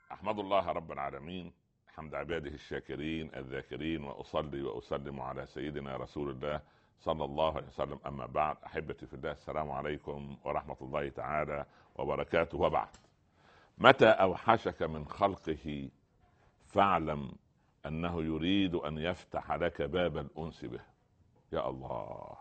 احمد الله رب العالمين حمد عباده الشاكرين الذاكرين واصلي واسلم على سيدنا رسول الله صلى الله عليه وسلم اما بعد احبتي في الله السلام عليكم ورحمه الله تعالى وبركاته وبعد متى اوحشك من خلقه فاعلم انه يريد ان يفتح لك باب الانس به يا الله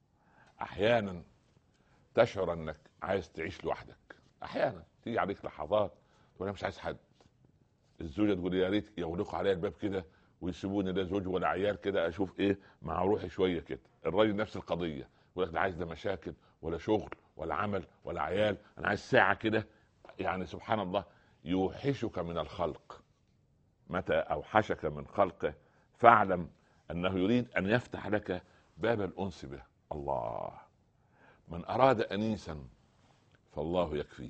احيانا تشعر انك عايز تعيش لوحدك احيانا تيجي عليك لحظات تقول انا مش عايز حد الزوجه تقول يا ريت يغلقوا عليا الباب كده ويسيبوني لا زوج ولا عيال كده اشوف ايه مع روحي شويه كده الراجل نفس القضيه يقول لك لا عايز لا مشاكل ولا شغل ولا عمل ولا عيال انا عايز ساعه كده يعني سبحان الله يوحشك من الخلق متى اوحشك من خلقه فاعلم انه يريد ان يفتح لك باب الانس به الله من اراد انيسا فالله يكفيه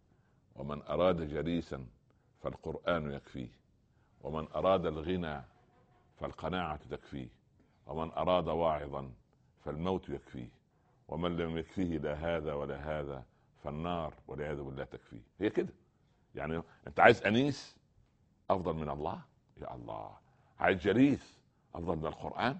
ومن اراد جليسا فالقران يكفيه ومن اراد الغنى فالقناعه تكفيه ومن اراد واعظا فالموت يكفيه ومن لم يكفيه لا هذا ولا هذا فالنار والعياذ بالله تكفيه هي كده يعني انت عايز انيس افضل من الله يا الله عايز جليس افضل من القران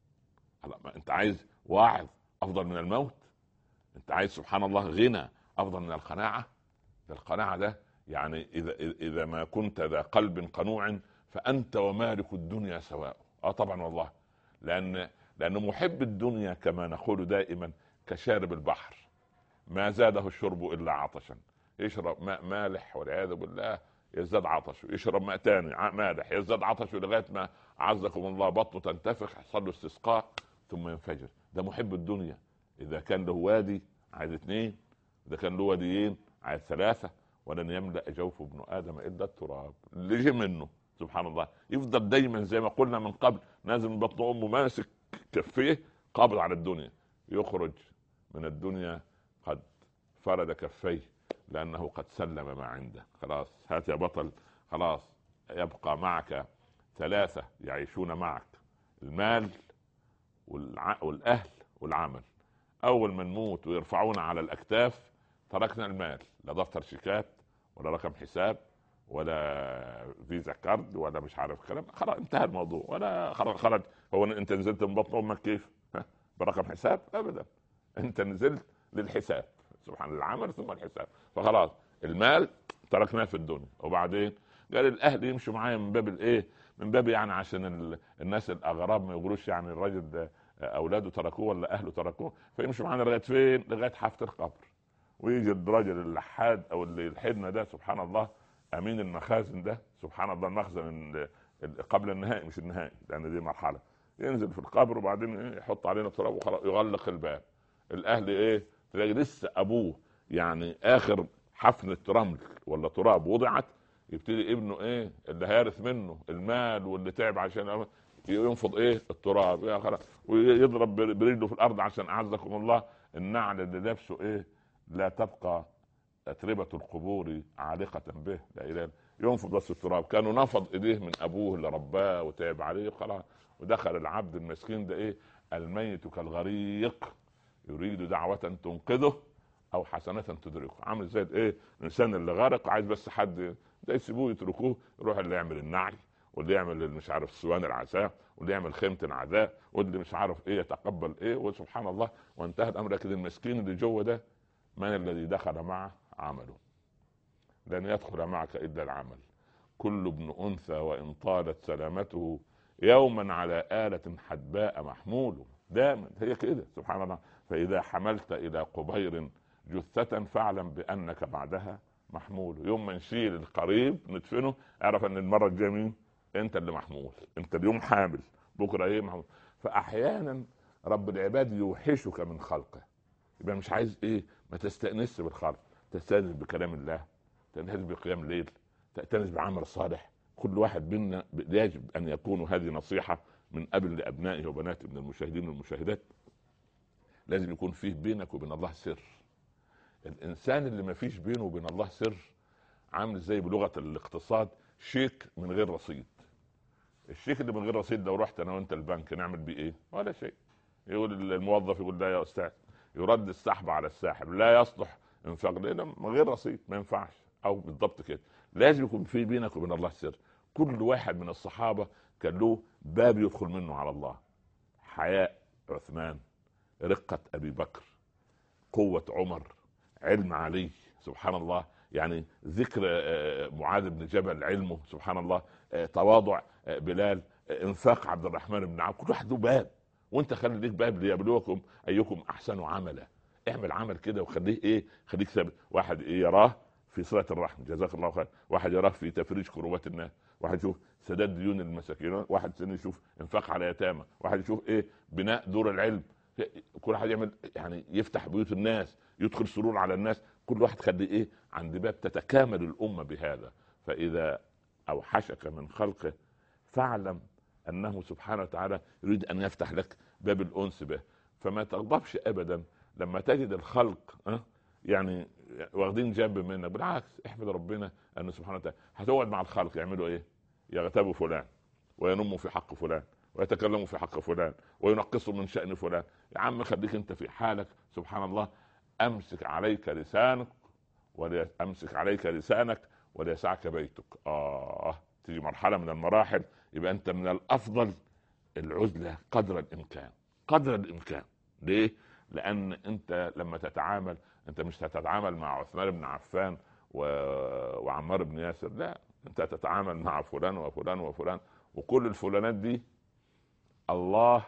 انت عايز واعظ افضل من الموت انت عايز سبحان الله غنى افضل من القناعه القناعه ده يعني اذا اذا ما كنت ذا قلب قنوع فانت ومالك الدنيا سواء اه طبعا والله لان لان محب الدنيا كما نقول دائما كشارب البحر ما زاده الشرب الا عطشا يشرب ماء مالح والعياذ بالله يزداد عطشه يشرب ماء ثاني مالح يزداد عطشه لغايه ما عزكم الله بطنه تنتفخ يحصل له استسقاء ثم ينفجر ده محب الدنيا اذا كان له وادي عايز اثنين اذا كان له واديين عايز ثلاثه ولن يملا جوف ابن ادم الا التراب اللي يجي منه سبحان الله يفضل دايما زي ما قلنا من قبل نازل من بطن امه ماسك كفيه قابض على الدنيا يخرج من الدنيا قد فرد كفيه لانه قد سلم ما عنده خلاص هات يا بطل خلاص يبقى معك ثلاثه يعيشون معك المال والاهل والعمل اول ما نموت ويرفعونا على الاكتاف تركنا المال لا دفتر شيكات ولا رقم حساب ولا فيزا كارد ولا مش عارف كلام خلاص انتهى الموضوع ولا خرج خرج هو انت نزلت من بطن امك كيف؟ برقم حساب؟ ابدا انت نزلت للحساب سبحان العمل ثم الحساب فخلاص المال تركناه في الدنيا وبعدين قال الاهل يمشوا معايا من باب الايه؟ من باب يعني عشان الناس الاغراب ما يقولوش يعني الراجل ده اولاده تركوه ولا اهله تركوه فيمشوا معانا لغايه فين؟ لغايه حافه القبر ويجي الراجل اللحاد او اللي يلحدنا ده سبحان الله امين المخازن ده سبحان الله المخزن قبل النهائي مش النهائي لان دي مرحله ينزل في القبر وبعدين يحط علينا تراب وخلاص يغلق الباب الاهل ايه تلاقي لسه ابوه يعني اخر حفنه رمل ولا تراب وضعت يبتدي ابنه ايه اللي هيرث منه المال واللي تعب عشان ينفض ايه التراب يا خلاص ويضرب برجله في الارض عشان اعزكم الله النعل اللي لابسه ايه لا تبقى أتربة القبور عالقة به لا إله ينفض بس التراب كانوا نفض إيديه من أبوه اللي رباه وتعب عليه خلاص ودخل العبد المسكين ده إيه الميت كالغريق يريد دعوة تنقذه أو حسنة تدركه عامل زي إيه الإنسان اللي غرق عايز بس حد ده يسيبوه يتركوه يروح اللي يعمل النعل واللي يعمل مش عارف سوان العزاء واللي يعمل خيمه العزاء واللي مش عارف ايه يتقبل ايه وسبحان الله وانتهى الامر لكن المسكين اللي جوه ده من الذي دخل معه عمله لن يدخل معك الا العمل كل ابن انثى وان طالت سلامته يوما على آلة حدباء محمول دائما هي كده سبحان الله فإذا حملت إلى قبير جثة فاعلم بأنك بعدها محمول يوم ما نشيل القريب ندفنه اعرف ان المرة الجاية مين؟ انت اللي محمول انت اليوم حامل بكره ايه محمول فاحيانا رب العباد يوحشك من خلقه يبقى مش عايز ايه ما تستأنس بالخلق تستأنس بكلام الله تستأنس بقيام الليل تأتنس بعمل صالح كل واحد منا يجب ان يكون هذه نصيحه من اب لابنائه وبناته من المشاهدين والمشاهدات لازم يكون فيه بينك وبين الله سر الانسان اللي ما فيش بينه وبين الله سر عامل زي بلغه الاقتصاد شيك من غير رصيد الشيك اللي من غير رصيد لو رحت انا وانت البنك نعمل بيه ايه ولا شيء يقول الموظف يقول لا يا استاذ يرد السحب على الساحب لا يصلح انفاق لانه من غير رصيد ما ينفعش او بالضبط كده لازم يكون في بينك وبين الله سر كل واحد من الصحابه كان له باب يدخل منه على الله حياء عثمان رقه ابي بكر قوه عمر علم علي سبحان الله يعني ذكر آه، معاذ بن جبل علمه سبحان الله آه، تواضع آه، بلال انفاق عبد الرحمن بن عوف كل واحد له باب وانت خلي ليك باب ليبلوكم ايكم احسن عملا اعمل عمل كده وخليه ايه خليك ثابت واحد إيه يراه في صله الرحم جزاك الله خير واحد يراه في تفريج كروبات الناس واحد يشوف سداد ديون المساكين واحد ثاني يشوف انفاق على يتامى واحد يشوف ايه بناء دور العلم كل واحد يعمل يعني يفتح بيوت الناس يدخل سرور على الناس كل واحد خلي ايه عند باب تتكامل الامه بهذا فاذا اوحشك من خلقه فاعلم انه سبحانه وتعالى يريد ان يفتح لك باب الانس به فما تغضبش ابدا لما تجد الخلق أه؟ يعني واخدين جنب منك بالعكس احمد ربنا انه سبحانه وتعالى هتقعد مع الخلق يعملوا ايه؟ يغتابوا فلان وينموا في حق فلان ويتكلموا في حق فلان وينقصوا من شأن فلان يا عم خليك انت في حالك سبحان الله امسك عليك لسانك امسك عليك لسانك وليسعك بيتك اه تيجي مرحله من المراحل يبقى انت من الافضل العزله قدر الامكان قدر الامكان ليه؟ لان انت لما تتعامل انت مش هتتعامل مع عثمان بن عفان و... وعمار بن ياسر لا انت تتعامل مع فلان وفلان وفلان وكل الفلانات دي الله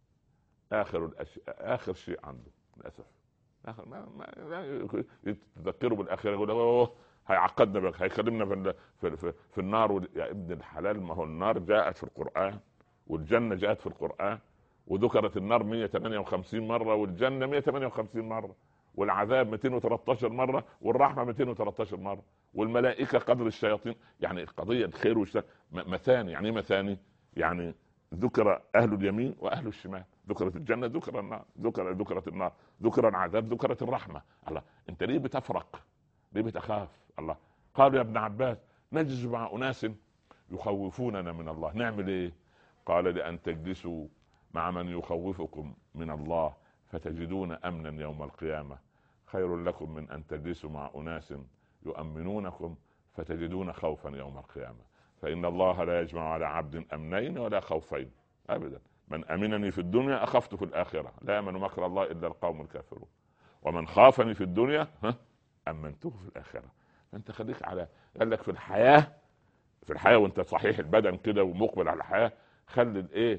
اخر الأشياء اخر شيء عنده للاسف اخر ما, ما تذكره بالاخره يقول اوه هيعقدنا بك هيكلمنا في, في, في, في النار يا ابن الحلال ما هو النار جاءت في القران والجنه جاءت في القران وذكرت النار 158 مره والجنه 158 مره والعذاب 213 مره والرحمه 213 مره والملائكه قدر الشياطين يعني القضيه الخير والشر مثاني يعني ايه مثاني؟ يعني ذكر اهل اليمين واهل الشمال ذكرت الجنه ذكر النار ذكر ذكرت النار ذكر العذاب ذكرت الرحمه الله انت ليه بتفرق ليه بتخاف الله قالوا يا ابن عباس نجلس مع اناس يخوفوننا من الله نعمل ايه قال لان تجلسوا مع من يخوفكم من الله فتجدون امنا يوم القيامه خير لكم من ان تجلسوا مع اناس يؤمنونكم فتجدون خوفا يوم القيامه فإن الله لا يجمع على عبد أمنين ولا خوفين أبدا من أمنني في الدنيا أخفت في الآخرة لا يأمن مكر الله إلا القوم الكافرون ومن خافني في الدنيا ها أمنته في الآخرة فأنت خليك على قال لك في الحياة في الحياة وأنت صحيح البدن كده ومقبل على الحياة خلي الإيه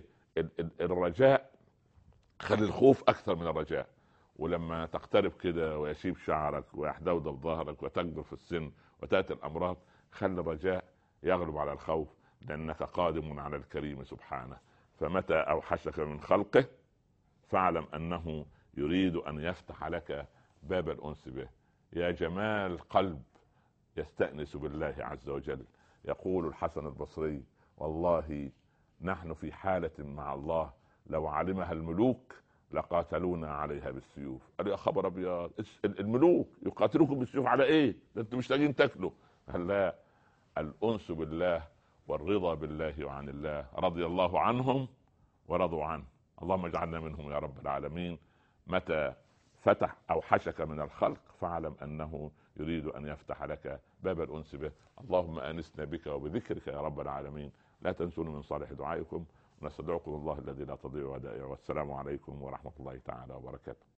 الرجاء خلي الخوف أكثر من الرجاء ولما تقترب كده ويشيب شعرك ويحدودب ظهرك وتكبر في السن وتأتي الأمراض خلي الرجاء يغلب على الخوف لانك قادم على الكريم سبحانه فمتى اوحشك من خلقه فاعلم انه يريد ان يفتح لك باب الانس به يا جمال قلب يستانس بالله عز وجل يقول الحسن البصري والله نحن في حاله مع الله لو علمها الملوك لقاتلونا عليها بالسيوف قال يا خبر ابيض الملوك يقاتلوكم بالسيوف على ايه؟ ده انتم محتاجين تاكلوا قال لا الانس بالله والرضا بالله وعن الله رضي الله عنهم ورضوا عنه اللهم اجعلنا منهم يا رب العالمين متى فتح او حشك من الخلق فاعلم انه يريد ان يفتح لك باب الانس به اللهم انسنا بك وبذكرك يا رب العالمين لا تنسوني من صالح دعائكم نستدعكم الله الذي لا تضيع ودائعه والسلام عليكم ورحمه الله تعالى وبركاته